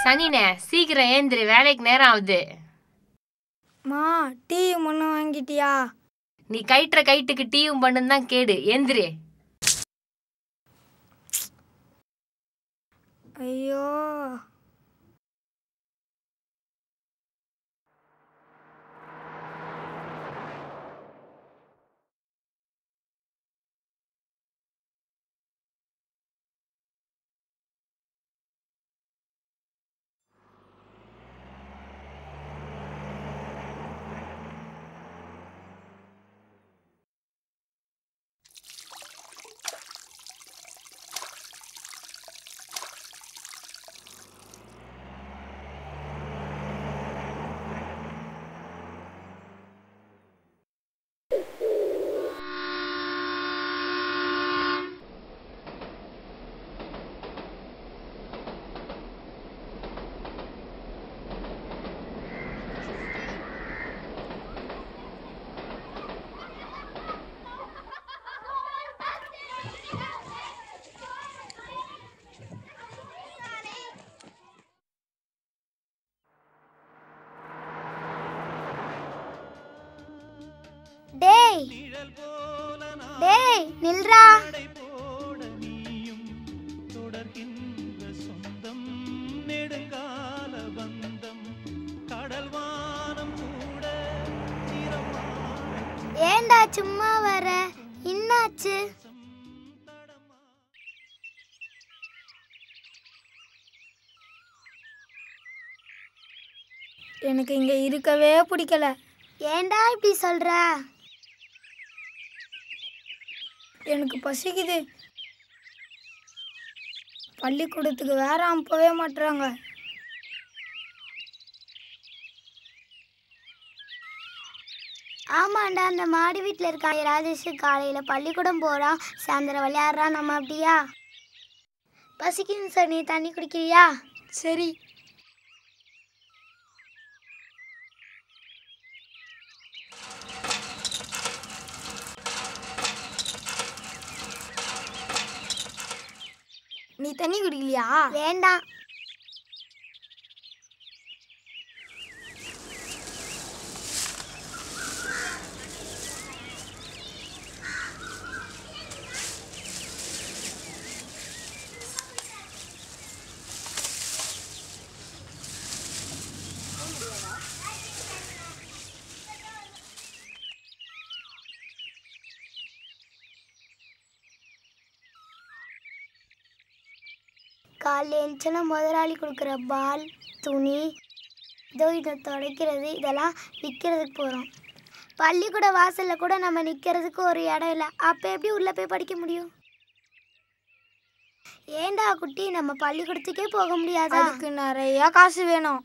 சனினே சீக்கிரம் ஏந்திரு வேலைக்கு நேரம் ஆகுது மா டீ முன்ன வாங்கிட்டியா நீ கயிற்ற கைட்டுக்கு டீயும் பண்ணுன்னு தான் கேடு எந்திரு ஐயோ டேய் டேய் நில்றா ஏன்டா சும்மா வர என்னாச்சு எனக்கு இங்க இருக்கவே பிடிக்கல ஏன்டா இப்படி சொல்ற எனக்கு பசிக்குது பள்ளிக்கூடத்துக்கு வேற அனுப்பவே மாட்டுறாங்க ஆமாண்டா அந்த மாடி வீட்டில் இருக்கான் ராஜேஷ் காலையில் பள்ளிக்கூடம் போகிறான் சாயந்தரம் விளையாடுறான் நம்ம அப்படியா பசிக்குது சார் நீ தண்ணி குடிக்கிறியா சரி நீ தண்ணி குடிக்கலையா வேண்டாம் காலைல எழுந்துச்சுன்னா முதலாளி கொடுக்குற பால் துணி இதோ இதை துடைக்கிறது இதெல்லாம் விற்கிறதுக்கு போகிறோம் பள்ளிக்கூட வாசலில் கூட நம்ம நிற்கிறதுக்கு ஒரு இடம் இல்லை அப்போ எப்படி உள்ளே போய் படிக்க முடியும் ஏண்டா குட்டி நம்ம பள்ளிக்கூடத்துக்கே போக முடியாதா அதுக்கு நிறைய காசு வேணும்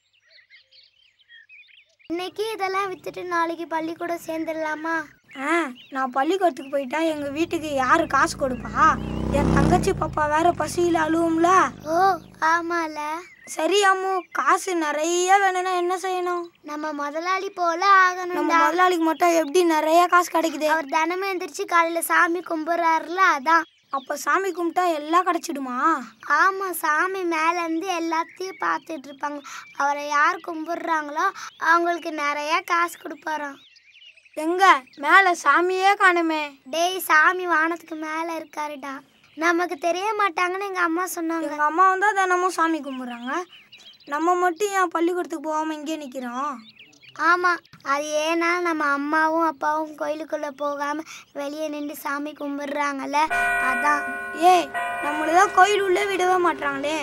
இன்னைக்கு இதெல்லாம் வித்துட்டு நாளைக்கு பள்ளிக்கூடம் சேர்ந்துடலாமா ஆ நான் பள்ளிக்கூடத்துக்கு போயிட்டா எங்க வீட்டுக்கு யாரு காசு கொடுப்பா என் தங்கச்சி பாப்பா வேற பசியில் அழுவும்ல ஓ ஆமால சரி அம்மு காசு நிறைய வேணும்னா என்ன செய்யணும் நம்ம முதலாளி போல நம்ம ஆகணும்டா முதலாளிக்கு மட்டும் எப்படி நிறைய காசு கிடைக்குது அவர் தினமும் எந்திரிச்சு காலையில சாமி கும்பிட்றாருல அதான் அப்ப சாமி கும்பிட்டா எல்லாம் கிடைச்சிடுமா ஆமா சாமி மேல இருந்து எல்லாத்தையும் பார்த்துட்டு இருப்பாங்க அவரை யார் கும்பிடுறாங்களோ அவங்களுக்கு நிறைய காசு கொடுப்பாராம் எங்க மேல சாமியே காணுமே டேய் சாமி வானத்துக்கு மேல இருக்காருடா நமக்கு தெரிய மாட்டாங்கன்னு எங்க அம்மா சொன்னாங்க எங்க அம்மா வந்தா தினமும் சாமி கும்பிடுறாங்க நம்ம மட்டும் ஏன் பள்ளிக்கூடத்துக்கு போகாம இங்கே நிக்கிறோம் ஆமா அது ஏன்னா நம்ம அம்மாவும் அப்பாவும் கோயிலுக்குள்ள போகாம வெளியே நின்று சாமி கும்பிடுறாங்கல்ல அதான் ஏய் நம்மளதான் கோயில் உள்ளே விடவே மாட்டாங்களே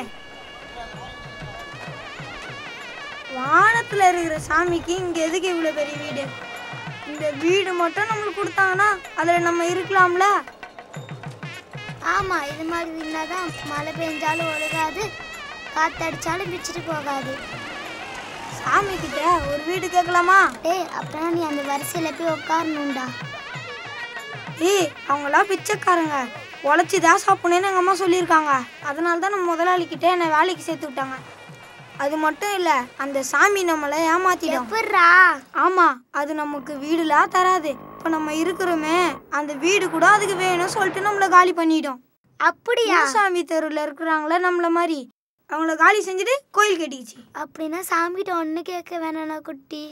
வானத்துல இருக்கிற சாமிக்கு இங்க எதுக்கு இவ்வளவு பெரிய வீடு இந்த வீடு மட்டும் நம்மளுக்கு கொடுத்தாங்கன்னா அதுல நம்ம இருக்கலாம்ல ஆமா இது மாதிரி இருந்தாதான் மழை பெஞ்சாலும் ஒழுகாது காத்தடிச்சாலும் பிச்சுட்டு போகாது சாமி கிட்ட ஒரு வீடு கேட்கலாமா டேய் அப்புறம் நீ அந்த வரிசையில போய் உட்காரணும்டா ஏய் அவங்களாம் பிச்சைக்காரங்க உழைச்சி தான் சாப்பிடணும்னு எங்கள் அம்மா சொல்லியிருக்காங்க அதனால தான் நம்ம முதலாளிக்கிட்ட என்னை வேலைக்கு சேர்த்து விட்டாங்க அது மட்டும் இல்லை அந்த சாமி நம்மளை ஏமாத்திடும் எப்பட்றா ஆமா அது நமக்கு வீடுலாம் தராது இப்போ நம்ம இருக்கிறோமே அந்த வீடு கூட அதுக்கு வேணும்னு சொல்லிட்டு நம்மள காலி பண்ணிடும் அப்படியா சாமி தெருவில் இருக்கிறாங்களே நம்மள மாதிரி அவங்கள காலி செஞ்சுட்டு கோயில் கட்டிக்கிச்சு அப்படின்னா சாமிகிட்ட ஒன்று கேட்க வேணாண்ணா குட்டி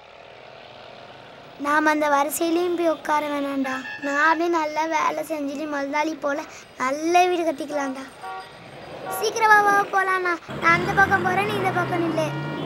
நாம் அந்த வரிசையிலையும் போய் உட்கார வேணாம்டா நானே நல்லா வேலை செஞ்சுட்டு முதலாளி போல நல்ல வீடு கட்டிக்கலாம்டா சீக்கிரமா வா போலாம்ண்ணா நான் அந்த பக்கம் போகிறேன் நீ இந்த பக்கம் நில்லு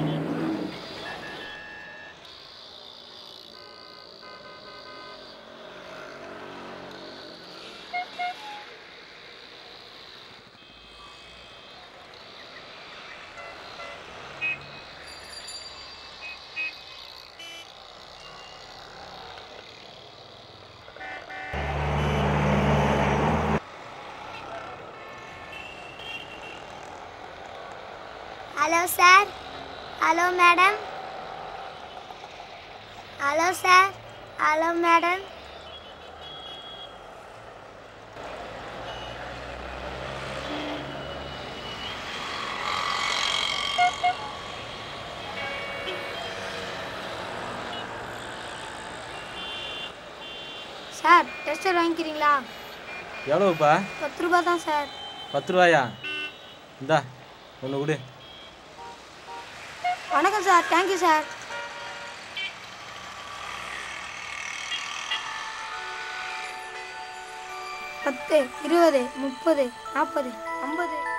hello sir hello madam hello sir hello madam sir tester வாங்கிக்கிறீங்களா எவ்வளோப்பா பத்து ரூபா தான் சார் பத்து ரூபாயா இந்தா ஒன்று கொடு வணக்கம் சார் தேங்க்யூ சார் பத்து இருபது முப்பது நாற்பது ஐம்பது